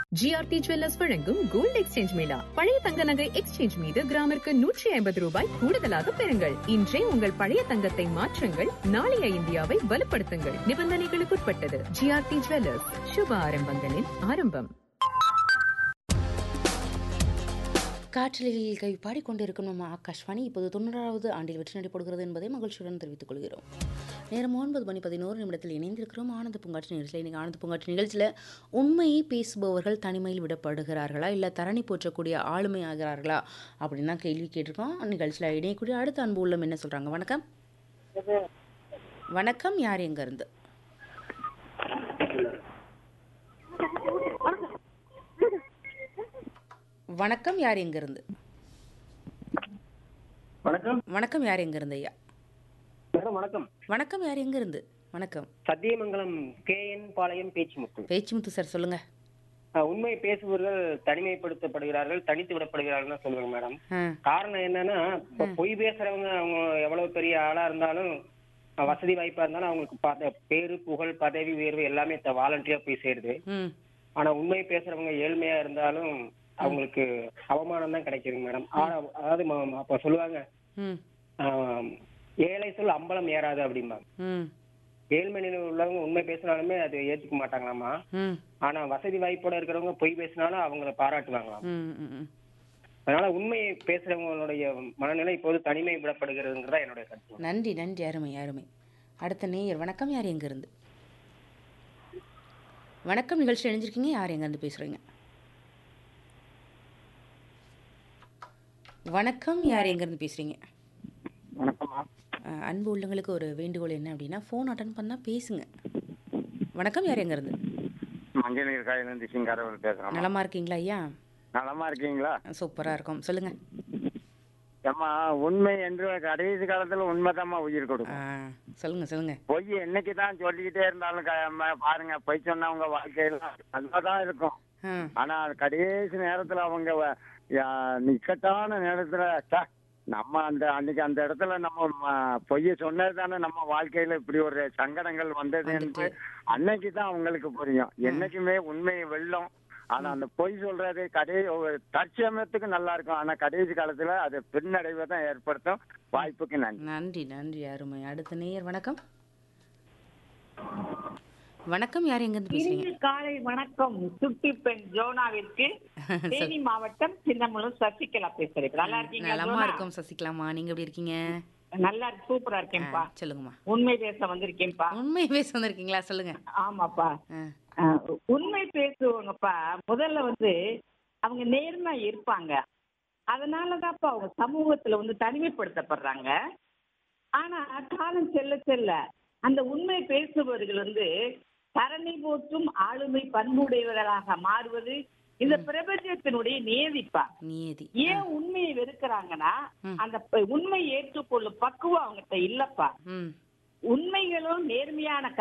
GRT jewellers வழங்கும் gold exchange mela பழைய தங்க நகை எக்ஸ்சேஞ்ச் மீது கிராமிற்கு நூற்றி ஐம்பது ரூபாய் கூடுதலாக பெறுங்கள் இன்றே உங்கள் பழைய தங்கத்தை மாற்றுங்கள் நாளைய இந்தியாவை வலுப்படுத்துங்கள் நிபந்தனைகளுக்குட்பட்டது ஜிஆர்டி ஜுவல்லர்ஸ் சுப ஆரம்பங்களின் ஆரம்பம் காற்றலில் கவி பாடிக்கொண்டிருக்கும் நம்ம ஆகாஷ்வாணி இப்போது தொண்ணூறாவது ஆண்டில் வெற்றி நடைபெறுகிறது என்பதை மகிழ்ச்சியுடன் தெரிவித்துக் கொள்கிறோம் நேரம் ஒன்பது மணி பதினோரு நிமிடத்தில் இணைந்திருக்கிறோம் ஆனந்த பூங்காற்று நிகழ்ச்சியில் இன்றைக்கி ஆனந்த பூங்காற்று நிகழ்ச்சியில் உண்மையை பேசுபவர்கள் தனிமையில் விடப்படுகிறார்களா இல்லை தரணி போற்றக்கூடிய ஆளுமை ஆகிறார்களா அப்படின்னு தான் கேள்வி கேட்டிருக்கோம் நிகழ்ச்சியில் இணையக்கூடிய அடுத்த அன்பு உள்ளம் என்ன சொல்கிறாங்க வணக்கம் வணக்கம் யார் எங்க இருந்து வணக்கம் யார் எங்க இருந்து வணக்கம் வணக்கம் யார் எங்க இருந்து ஐயா மேடம் வணக்கம் வணக்கம் யார் எங்க இருந்து வணக்கம் Sathyamangalam K N Palayam Pechumuthu Pechumuthu sir சொல்லுங்க அஹ், உண்மை பேசுபவர்கள் தனிமைப்படுத்தப்படுகிறார்கள் தனித்து விடப்படுகிறார்கள் சொல்லுவாங்க மேடம் ஆ காரணம் என்னன்னா இப்ப பொய் பேசுறவங்க அவங்க எவ்வளவு பெரிய ஆளா இருந்தாலும் அஹ், வசதி வாய்ப்பா இருந்தாலும் அவங்களுக்கு பத- பேரு புகழ் பதவி உயர்வு எல்லாமே வாலண்டியா போய் சேருது ம் ஆனா உண்மை பேசுறவங்க ஏழ்மையா இருந்தாலும் அவங்களுக்கு அவமானம் தான் கிடைக்குதுங்க மேடம் ஆனா, அதாவது ம- ம- அப்ப சொல்லுவாங்க ம் ஆஹ், ஏழை சொல் அம்பலம் ஏறாது அப்படிம்பாங்க ம் ஏழ்மை நிலையில் உள்ளவங்க உண்மை பேசினாலுமே அது ஏத்துக்க மாட்டாங்களாமா ம் ஆனா வசதி வாய்ப்போட இருக்கிறவங்க பொய் பேசினாலும் அவங்கள பாராட்டுவாங்களாம் ம் ம் ம் அதனால உண்மையை பேசுறவங்களுடைய மனநிலை இப்போது தனிமை விடப்படுகிறதுங்கிறதா என்னுடைய கருத்து நன்றி நன்றி அருமை அருமை அடுத்த நேயர் வணக்கம் யார் எங்க இருந்து வணக்கம் நிகழ்ச்சி இணைஞ்சிருக்கீங்க யார் எங்க இருந்து பேசுறீங்க வணக்கம் யார் எங்க இருந்து பேசுறீங்க வணக்கம்மா அஹ், அன்பு உள்ளங்களுக்கு ஒரு வேண்டுகோள் என்ன அப்படின்னா ஃபோன் அட்டன் பண்ணா பேசுங்க வணக்கம் யார் எங்க இருந்து மஞ்சள் நீர் காயிலிருந்து சிங்காரவர் பேசுறேன் நலமா இருக்கீங்களா ஐயா நலமா இருக்கீங்களா சூப்பரா இருக்கும் சொல்லுங்க ஏம்மா உண்மை என்று கடைசி காலத்துல உண்மைதாம்மா உயிர் ஆ, கொடுக்கும் சொல்லுங்க சொல்லுங்க பொய் என்னைக்கு தான் சொல்லிக்கிட்டே இருந்தாலும் க- ம- பாருங்க பொய் சொன்னவங்க வாழ்க்கையில நல்லாதான் இருக்கும் ஆ ஆனா அது கடைசி நேரத்துல அவங்க வ- யா- நிக்கட்டான நேரத்துல ச்ச, நம்ம அந்த அன்னைக்கு அந்த இடத்துல நம்ம ம- பொய்ய சொன்னது தானே நம்ம வாழ்க்கையில இப்படி ஒரு சங்கடங்கள் வந்தது என்று அன்னைக்கு தான் அவங்களுக்கு புரியும் என்னைக்குமே உண்மையை வெல்லும் ஆனா அந்த பொய் சொல்றது கடை ஒரு தற்சமயத்துக்கு நல்லா இருக்கும் ஆனா கடைசி காலத்துல அது பின்னடைவை தான் ஏற்படுத்தும் வாய்ப்புக்கு நன்றி நன்றி நன்றி அருமை அடுத்த நேயர் வணக்கம் வணக்கம் யார் எங்க இருந்து பேசுறீங்க இனிய காலை வணக்கம் சுட்டி பெண் ஜோனாவிற்கு தேனி மாவட்டம் சின்னமலூர் சசிகலா பேசுறேன் நல்லா இருக்கீங்களா நலமா ஜோனா? இருக்கும் சசிகலாமா நீங்க எப்படி இருக்கீங்க நல்லா இருக்கு சூப்பரா ஆ, இருக்கேன்ப்பா சொல்லுங்கம்மா உண்மை பேச வந்திருக்கேன்ப்பா உண்மை பேச வந்திருக்கீங்களா சொல்லுங்க ஆமாப்பா ஆ, ஆ, உண்மை பேசுவவங்கப்பா முதல்ல வந்து அவங்க நேர்மை இருப்பாங்க அதனாலதான்ப்பா அவங்க சமூகத்துல வந்து தனிமைப்படுத்தப்படுறாங்க ஆனா காலம் செல்ல செல்ல அந்த உண்மை பேசுபவர்கள் வந்து தரணி போற்றும் ஆளுமை பண்புடையவர்களாக மாறுவது இந்த பிரபஞ்சத்தினுடைய நியதிப்பா நியதி ஏன் உண்மையை வெறுக்கிறாங்கன்னா ம். அந்த ப- உண்மை ஏற்றுக்கொள்ளும் பக்குவம் அவங்ககிட்ட இல்லப்பா ம் உண்மைகளும் நேர்மையான